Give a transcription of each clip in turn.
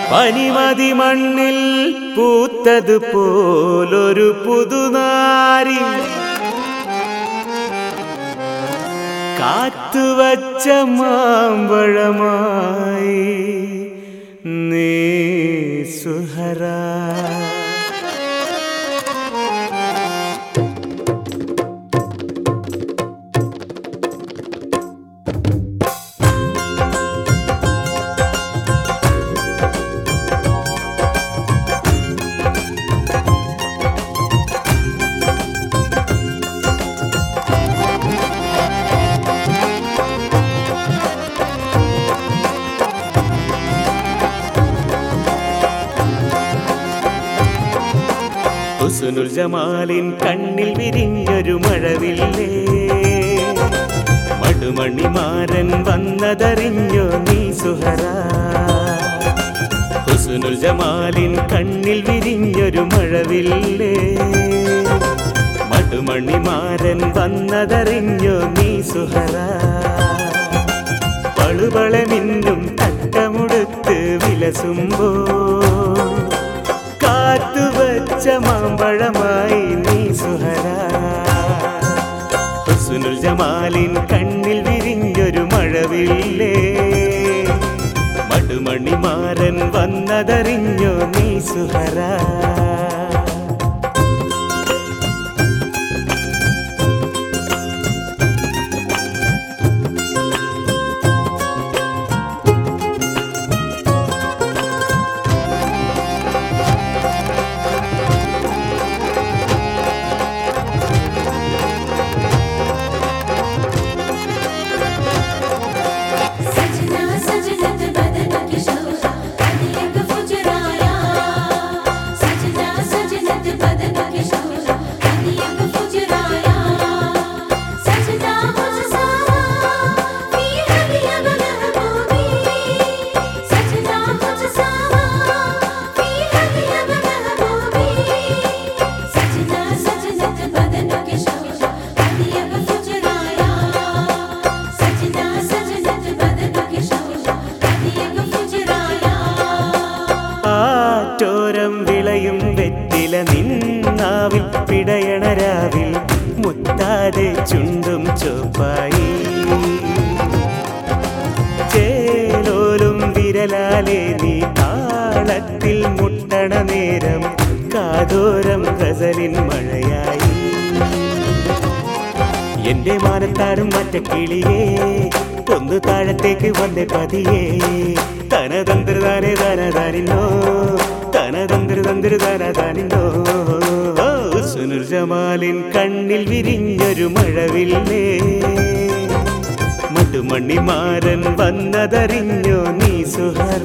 പനിമതി മണ്ണിൽ പൂത്തതുപോലൊരു പുതുനാരി കാത്തുവച്ച മാമ്പഴമായി നീ സുഹറ ഹുസ്നുൽ ജമാലിൻ കണ്ണിൽ വിരിഞ്ഞൊരു മഴവില്ലേ മടുമണിമാരൻ വന്നതറിഞ്ഞോ നീ സുഹറ ഹുസ്നുൽ ജമാലിൻ കണ്ണിൽ വിരിഞ്ഞൊരു മഴവില്ലേ മടുമണിമാരൻ വന്നതറിഞ്ഞോ നീ സുഹറ പളുപളമിന്നും തട്ടമുടുത്ത് വിലസുമ്പോ കാത്തുവച്ച മാമ്പഴമായി നീ സുഹര ഹുസ്നുൽ ജമാലിൻ കണ്ണിൽ വിരിഞ്ഞൊരു മഴവില്ലേ മടുമണിമാരൻ വന്നതറിഞ്ഞോ നീ സുഹര सजना सजनत बदन किशोरा अनियक फुजराया सजना सजनत बदन किशोरा अनियक फुजराया सजना मुझसावा फी हदियक महबूबी सजना मुझसावा फी हदियक महबूबी सजना सजनत बदन किशोरा अनियक फुजराया सजना सजनत बदन किशोरा अनियक फुजराया ആറ്റോരം വിളയും വെറ്റില നിന്നാവിൽ പിടയണരാവിൽ മുത്താതെ ചുണ്ടും ചോപ്പായി ചേലോലും വിരലാലെ നീ താളത്തിൽ മുട്ടണ നേരം കാതോരം ഗസലിൻ മഴയായി എന്റെ മാനത്താരും മറ്റ കിളിയേ ഒന്ന് താഴത്തേക്ക് വന്നേ പതിയേ തനതന്ത്രതാനെ തനതാനിന്നോ തനതന്ത്രതന്ത്ര തനതാനിന്നോ സുനുർ ജമാലിൻ കണ്ണിൽ വിരിഞ്ഞൊരു മഴവില്ലേ മട്ടുമണ്ണിമാരൻ വന്നതറിഞ്ഞോ നീ സുഹറ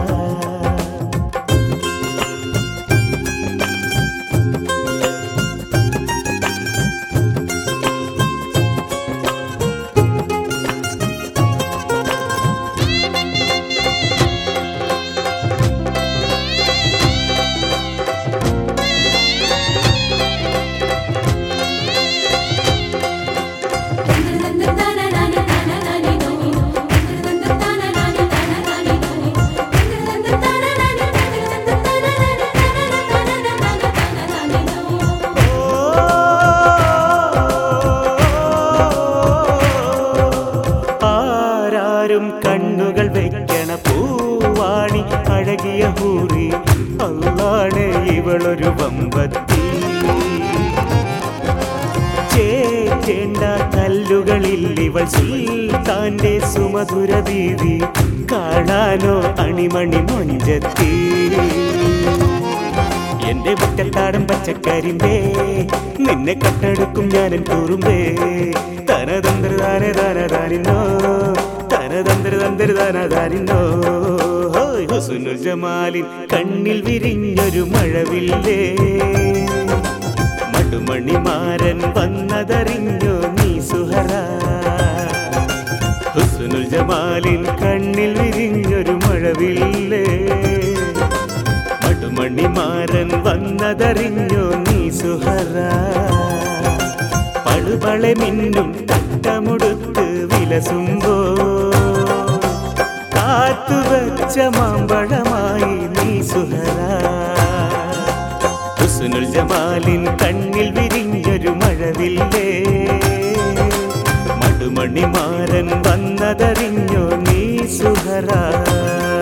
ആരാരും കണ്ണുകൾ വെക്കണ പൂവാണി അഴകിയ ഹൂറി അള്ളാണ് ഇവളൊരു വമ്പത്തി ചേണ്ട കല്ലുകളിൽ ഇവൾ സുൽത്താന്റെ സുമധുര ദീതി കാണാനോ അണിമണി മൊഞ്ചത്തി എന്റെ മുറ്റത്താടം പച്ചക്കരിമ്പേ നിന്നെ കട്ടെടുക്കും ഞാനൻ കൂറുമ്പേ തനതന്ത്ര താന താന താനിന്നോ തനതന്ത്ര തന്ത്ര താന താനിന്നോ ഹുസുനുൽ ജമാലിൻ കണ്ണിൽ വിരിഞ്ഞൊരു മഴവില്ലേ മടുമണിമാരൻ വന്നതറിഞ്ഞോ നീ സുഹറ ഹുസ്നുൽ ജമാലിൻ കണ്ണിൽ വിരിഞ്ഞൊരു മഴവില്ലേ മടുമണിമാരൻ വന്നതറിഞ്ഞോ നീ സുഹറ പളുപളെ മിന്നും തട്ടമുടുത്ത് വിലസുമ്പോ കാത്തുവച്ച മാമ്പഴമായി നീ സുഹറ ഹുസ്നുൽ ജമാലിൻ കണ്ണിൽ വിരിഞ്ഞൊരു മഴവില്ലേ മടുമണിമാരൻ വന്നതറിഞ്ഞോ നീ സുഹറ